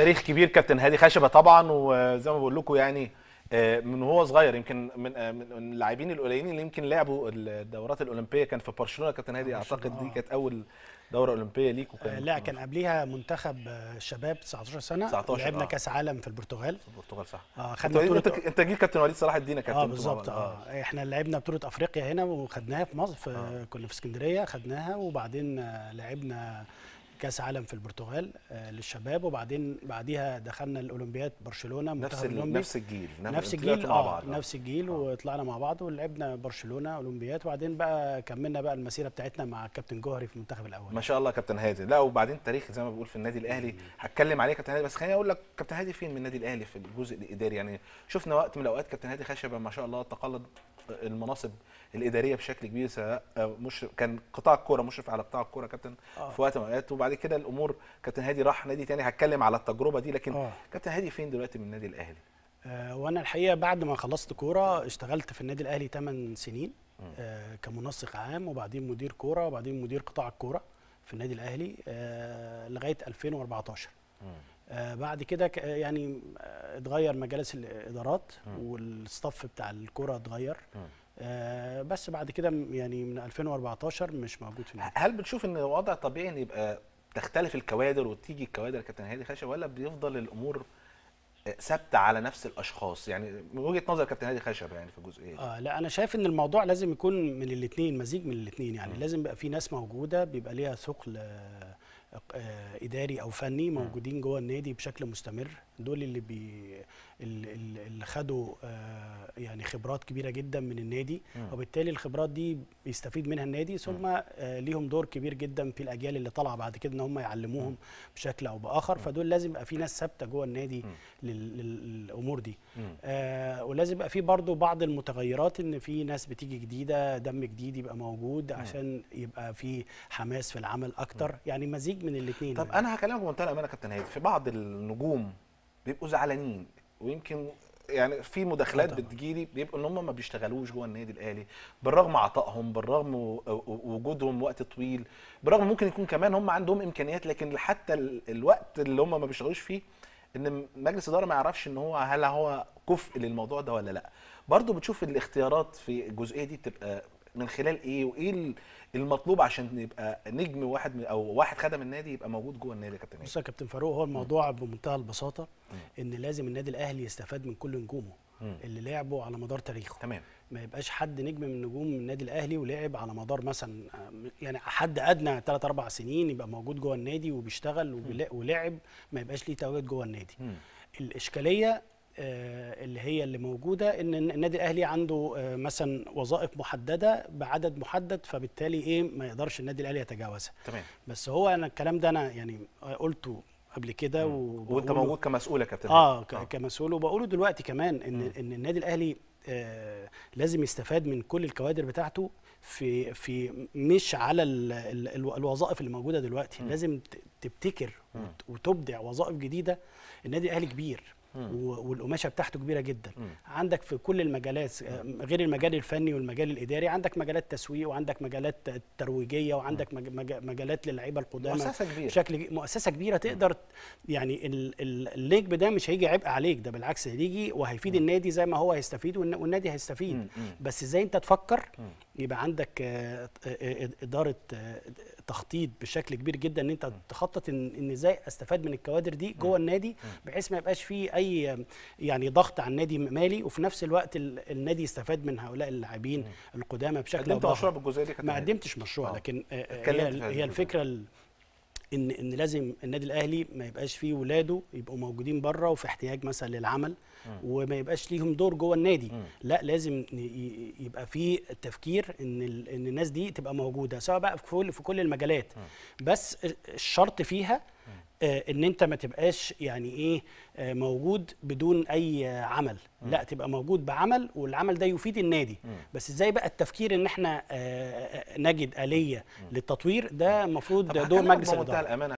تاريخ كبير كابتن هادي خشبه طبعا وزي ما بقول لكم يعني آه، من وهو صغير يمكن من آه، من اللاعبين القليلين اللي يمكن لعبوا الدورات الاولمبيه كان في برشلونه كابتن هادي اعتقد دي آه. كانت اول دوره اولمبيه ليك آه، وكان لا كان قبليها منتخب آه، شباب 19 سنه 19 لعبنا آه. كاس عالم في البرتغال في البرتغال صح اه انت خدنا انت بطوله انت جيل كابتن وليد صلاح الدين يا كابتن اه انتوا مع بالظبط بعض. اه احنا لعبنا بطوله افريقيا هنا وخدناها في مصر في كنا في اسكندريه خدناها وبعدين آه، لعبنا كاس عالم في البرتغال آه، للشباب وبعدين بعديها دخلنا الاولمبياد برشلونه نفس منتخب ال- الاولمبي نفس الجيل نفس طلعتوا الجيل مع اه بعض نفس الجيل وطلعنا مع بعض ولعبنا برشلونه اولمبياد وبعدين بقى كملنا بقى المسيره بتاعتنا مع كابتن جوهري في المنتخب الاول ما شاء الله كابتن هادي لا وبعدين تاريخ زي ما بقول في النادي الاهلي هتكلم عليه كابتن هادي بس خليني اقول لك كابتن هادي فين من النادي الاهلي في الجزء الاداري يعني شفنا وقت من الاوقات كابتن هادي خشبه ما شاء الله تقلد المناصب الاداريه بشكل كبير سواء مشرف كان قطاع الكوره مشرف على قطاع الكوره كابتن آه. في وقت من الاوقات وبعد كده الامور كابتن هادي راح نادي تاني هتكلم على التجربه دي لكن اه كابتن هادي فين دلوقتي من النادي الاهلي آه، وانا الحقيقه بعد ما خلصت كوره اشتغلت في النادي الاهلي 8 سنين آه، كمنسق عام وبعدين مدير كوره وبعدين مدير قطاع الكوره في النادي الاهلي آه، لغايه 2014 آه، بعد كده ك- يعني آه، اتغير مجالس الادارات والستاف بتاع الكوره اتغير آه، بس بعد كده م- يعني من 2014 مش موجود في النادي هل بتشوف ان وضع طبيعي ان يبقى تختلف الكوادر وتيجي الكوادر كابتن هادي خشب ولا بيفضل الامور ثابته على نفس الاشخاص يعني من وجهه نظر كابتن هادي خشب يعني في الجزئيه دي آه لا انا شايف ان الموضوع لازم يكون من الاثنين مزيج من الاثنين يعني لازم يبقى في ناس موجوده بيبقى ليها ثقل آه، آه، اداري او فني موجودين جوه النادي بشكل مستمر دول اللي بي ال- ال- اللي خدوا آه، يعني خبرات كبيره جدا من النادي وبالتالي الخبرات دي بيستفيد منها النادي ثم آه، ليهم دور كبير جدا في الاجيال اللي طالعه بعد كده ان هم يعلموهم بشكل او باخر فدول لازم يبقى في ناس ثابته جوه النادي لل- لل- للامور دي مم. آه ولازم يبقى في برضو بعض المتغيرات ان في ناس بتيجي جديده دم جديد يبقى موجود عشان يبقى في حماس في العمل اكتر يعني مزيج من الاثنين طب انا هكلمك بمنتهى الامانه يا كابتن هادي في بعض النجوم بيبقوا زعلانين ويمكن يعني في مداخلات طبعاً. بتجيلي بيبقوا ان هم ما بيشتغلوش جوه النادي الاهلي بالرغم عطائهم بالرغم و- و- وجودهم وقت طويل بالرغم ممكن يكون كمان هم عندهم امكانيات لكن حتى ال- الوقت اللي هم ما بيشتغلوش فيه ان مجلس الاداره ما يعرفش ان هو هل هو كفء للموضوع ده ولا لا برضه بتشوف الاختيارات في الجزئيه دي بتبقى من خلال ايه وايه ال- المطلوب عشان يبقى نجم واحد من او واحد خدم النادي يبقى موجود جوه النادي يا كابتن هادي بص يا كابتن فاروق هو الموضوع بمنتهى البساطه ان لازم النادي الاهلي يستفاد من كل نجومه مم. اللي لعبوا على مدار تاريخه تمام ما يبقاش حد نجم من نجوم النادي الاهلي ولعب على مدار مثلا آه، يعني حد ادنى 3 4 سنين يبقى موجود جوه النادي وبيشتغل وبيلا- ولعب ما يبقاش ليه تواجد جوه النادي مم. الاشكاليه آه، اللي هي اللي موجوده ان النادي الاهلي عنده آه، مثلا وظائف محدده بعدد محدد فبالتالي ايه ما يقدرش النادي الاهلي يتجاوزها تمام بس هو انا الكلام ده انا يعني قلته قبل كده وانت وبقوله- موجود كمسؤول يا كابتن اه هادي. ك- كمسؤول وبقوله دلوقتي كمان ان ان النادي الاهلي آه لازم يستفاد من كل الكوادر بتاعته في في مش على ال ال ال الوظائف اللي موجوده دلوقتي لازم ت- تبتكر وت- وتبدع وظائف جديده النادي الاهلي كبير و- والقماشه بتاعته كبيره جدا عندك في كل المجالات آه، غير المجال الفني والمجال الاداري عندك مجالات تسويق وعندك مجالات ترويجيه وعندك مج- مج- مجالات للعيبه القدامى مؤسسة كبيرة. بشكل ج- مؤسسه كبيره تقدر يعني ال- ال- الليج ده مش هيجي عبء عليك ده بالعكس هيجي وهيفيد النادي زي ما هو هيستفيد والن- والنادي هيستفيد مم. مم. بس ازاي انت تفكر يبقى عندك آه، آه، اداره آه، تخطيط بشكل كبير جدا ان انت تخطط ان ان ازاي استفاد من الكوادر دي جوه النادي بحيث ما يبقاش فيه اي آه، يعني ضغط على النادي مالي وفي نفس الوقت ال- النادي يستفاد من هؤلاء اللاعبين القدامى بشكل قدمت أو مشروع بآخر. بالجزئيه دي يا كابتن ما هادي؟ قدمتش مشروع آه. لكن آه، آه، اتكلمت هي في ال- هذه هي الجزئية. الفكره ال- ان ان لازم النادي الاهلي ما يبقاش فيه ولاده يبقوا موجودين بره وفي احتياج مثلا للعمل وما يبقاش ليهم دور جوه النادي لا لازم ن- ي- يبقى في تفكير ان ال- ان الناس دي تبقى موجوده سواء بقى في كل في كل المجالات بس الشرط فيها آه، ان انت ما تبقاش يعني ايه آه، موجود بدون اي آه، عمل لا تبقى موجود بعمل والعمل ده يفيد النادي بس ازاي بقى التفكير ان احنا آه، آه، نجد آلية للتطوير ده المفروض طب دور هكلمك مجلس بمنتهى الاداره الامانه